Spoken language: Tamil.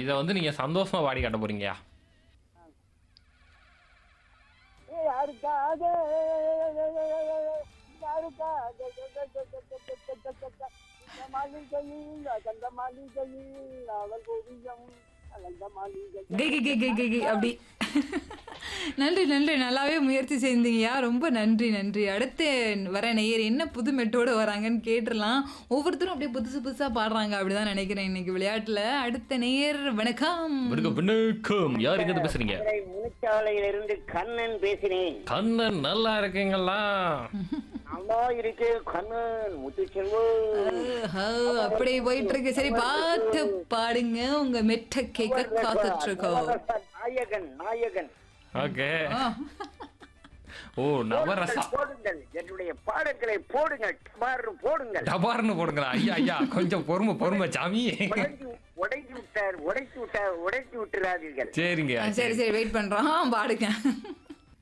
இதை வந்து நீங்க சந்தோஷமா பாடி காட்ட போறீங்கயா ஏ யாருக்காக யாருக்காக இந்த மாளிகையில் அந்த மாளிகையில் அவள் ஓவியம் அந்த மாளிகையில் கை கை கை கை கை கை அப்படி நன்றி நன்றி நல்லாவே முயற்சி செஞ்சீங்கய்யா ரொம்ப நன்றி நன்றி அடுத்து வர நேயர் என்ன புது மெட்டோட வராங்கன்னு கேட்டுடலாம் ஒவ்வொருத்தரும் அப்படியே புதுசு புதுசா பாடுறாங்க அப்படிதான் நினைக்கிறேன் இன்னைக்கு விளையாட்டுல அடுத்த நேயர் வணக்கம் விடுங்க வணக்கம் யார் இங்க இருந்து பேசுறீங்க மதுரை முனிச்சாலையிலிருந்து கண்ணன் பேசினேன் கண்ணன் நல்லா இருக்கீங்களா நல்லா இருக்கு கண்ணன் முத்துச்செல்வம் ஆஹா, அப்படியே போயிட்டு இருக்கு சரி பார்த்து பாடுங்க உங்க மெட்ட கேட்க காத்துட்டு இருக்கோம் நாயகன் நாயகன் ஓகே ஆ. ஓ நவரசா போடுங்கள் என்னுடைய பாடல்களை போடுங்கள் டபார்னு போடுங்கள் டபார்னு போடுங்களா ஐயா ஐயா கொஞ்சம் பொறுமை பொறுமை சாமி உடைத்து உடைத்து விட்டார் உடைத்து விட்டார் உடைத்து விட்டுறாதீர்கள் சரிங்க ஆ, சரி சரி வெயிட் பண்றோம் பாடுங்க